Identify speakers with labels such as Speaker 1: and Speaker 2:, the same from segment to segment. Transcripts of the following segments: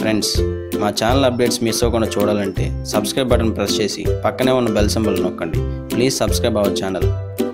Speaker 1: friends మా channel updates miss అవ్వకుండా చూడాలంటే సబ్స్క్రైబ్ బటన్ ప్రెస్ చేసి పక్కనే ఉన్న బెల్ సింబల్ నొక్కండి ప్లీజ్ సబ్స్క్రైబ్ అవర్ ఛానల్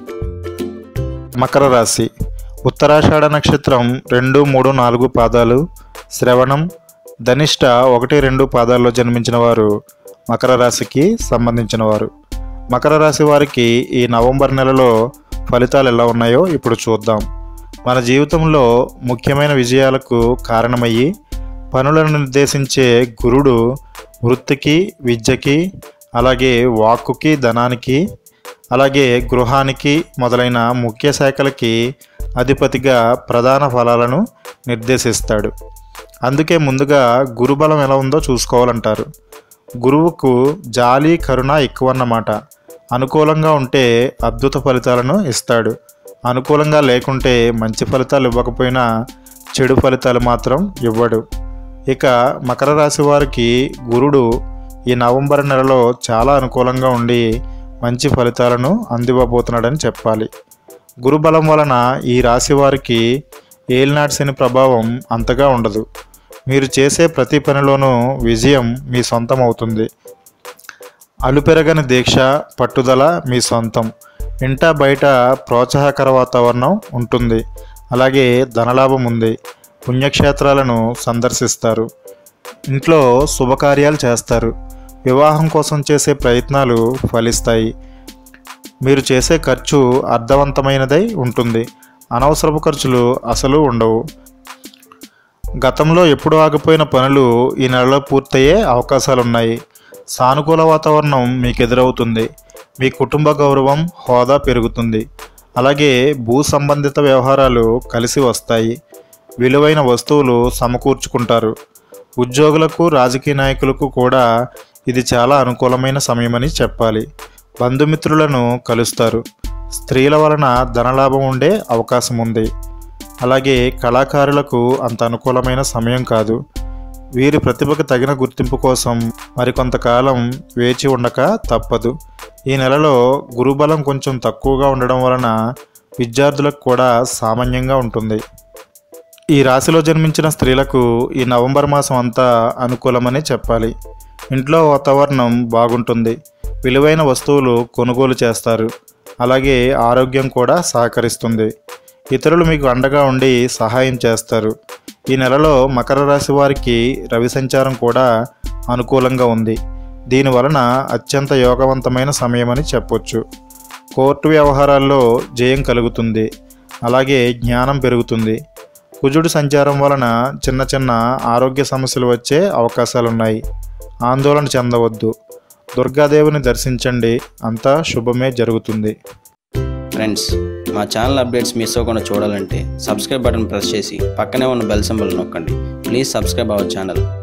Speaker 2: మకర రాశి ఉత్తరాషాఢ నక్షత్రం రెండు మూడు నాలుగు పాదాలు శ్రవణం ధనిష్ట ఒకటి రెండు పాదాల్లో జన్మించిన వారు మకర రాశికి సంబంధించిన వారు మకర రాశి వారికి ఈ నవంబర్ నెలలో ఫలితాలు ఎలా ఉన్నాయో ఇప్పుడు చూద్దాం మన జీవితంలో ముఖ్యమైన విజయాలకు కారణమయ్యి పనులను నిర్దేశించే గురుడు వృత్తికి విద్యకి అలాగే వాక్కుకి ధనానికి అలాగే గృహానికి మొదలైన ముఖ్య శాఖలకి అధిపతిగా ప్రధాన ఫలాలను నిర్దేశిస్తాడు అందుకే ముందుగా గురుబలం ఎలా ఉందో చూసుకోవాలంటారు గురువుకు జాలి కరుణ ఎక్కువ అన్నమాట అనుకూలంగా ఉంటే అద్భుత ఫలితాలను ఇస్తాడు అనుకూలంగా లేకుంటే మంచి ఫలితాలు ఇవ్వకపోయినా చెడు ఫలితాలు మాత్రం ఇవ్వడు ఇక మకర రాశి వారికి గురుడు ఈ నవంబర్ నెలలో చాలా అనుకూలంగా ఉండి మంచి ఫలితాలను అందివ్వబోతున్నాడని చెప్పాలి గురుబలం వలన ఈ రాశి వారికి ఏలినాటి శని ప్రభావం అంతగా ఉండదు మీరు చేసే ప్రతి పనిలోనూ విజయం మీ సొంతం అవుతుంది అలుపెరగని దీక్ష పట్టుదల మీ సొంతం ఇంట బయట ప్రోత్సాహకర వాతావరణం ఉంటుంది అలాగే ధనలాభం ఉంది పుణ్యక్షేత్రాలను సందర్శిస్తారు ఇంట్లో శుభకార్యాలు చేస్తారు వివాహం కోసం చేసే ప్రయత్నాలు ఫలిస్తాయి మీరు చేసే ఖర్చు అర్థవంతమైనదై ఉంటుంది అనవసరపు ఖర్చులు అసలు ఉండవు గతంలో ఎప్పుడు ఆగిపోయిన పనులు ఈ నెలలో పూర్తయ్యే అవకాశాలు ఉన్నాయి సానుకూల వాతావరణం మీకు ఎదురవుతుంది మీ కుటుంబ గౌరవం హోదా పెరుగుతుంది అలాగే భూ సంబంధిత వ్యవహారాలు కలిసి వస్తాయి విలువైన వస్తువులు సమకూర్చుకుంటారు ఉద్యోగులకు రాజకీయ నాయకులకు కూడా ఇది చాలా అనుకూలమైన సమయమని చెప్పాలి బంధుమిత్రులను కలుస్తారు స్త్రీల వలన ధనలాభం ఉండే అవకాశం ఉంది అలాగే కళాకారులకు అంత అనుకూలమైన సమయం కాదు వీరి ప్రతిభకు తగిన గుర్తింపు కోసం మరికొంతకాలం వేచి ఉండక తప్పదు ఈ నెలలో గురుబలం కొంచెం తక్కువగా ఉండడం వలన విద్యార్థులకు కూడా సామాన్యంగా ఉంటుంది ఈ రాశిలో జన్మించిన స్త్రీలకు ఈ నవంబర్ మాసం అంతా అనుకూలమని చెప్పాలి ఇంట్లో వాతావరణం బాగుంటుంది విలువైన వస్తువులు కొనుగోలు చేస్తారు అలాగే ఆరోగ్యం కూడా సహకరిస్తుంది ఇతరులు మీకు అండగా ఉండి సహాయం చేస్తారు ఈ నెలలో మకర రాశి వారికి రవి సంచారం కూడా అనుకూలంగా ఉంది దీని వలన అత్యంత యోగవంతమైన సమయమని చెప్పొచ్చు కోర్టు వ్యవహారాల్లో జయం కలుగుతుంది అలాగే జ్ఞానం పెరుగుతుంది కుజుడు సంచారం వలన చిన్న చిన్న ఆరోగ్య సమస్యలు వచ్చే అవకాశాలున్నాయి ఆందోళన చెందవద్దు దుర్గాదేవిని దర్శించండి అంతా శుభమే జరుగుతుంది
Speaker 1: ఫ్రెండ్స్ మా ఛానల్ అప్డేట్స్ మిస్ అవ్వకుండా చూడాలంటే సబ్స్క్రైబ్ బటన్ ప్రెస్ చేసి పక్కనే ఉన్న బెల్ సింబల్ నొక్కండి ప్లీజ్ సబ్స్క్రైబ్ అవర్ ఛానల్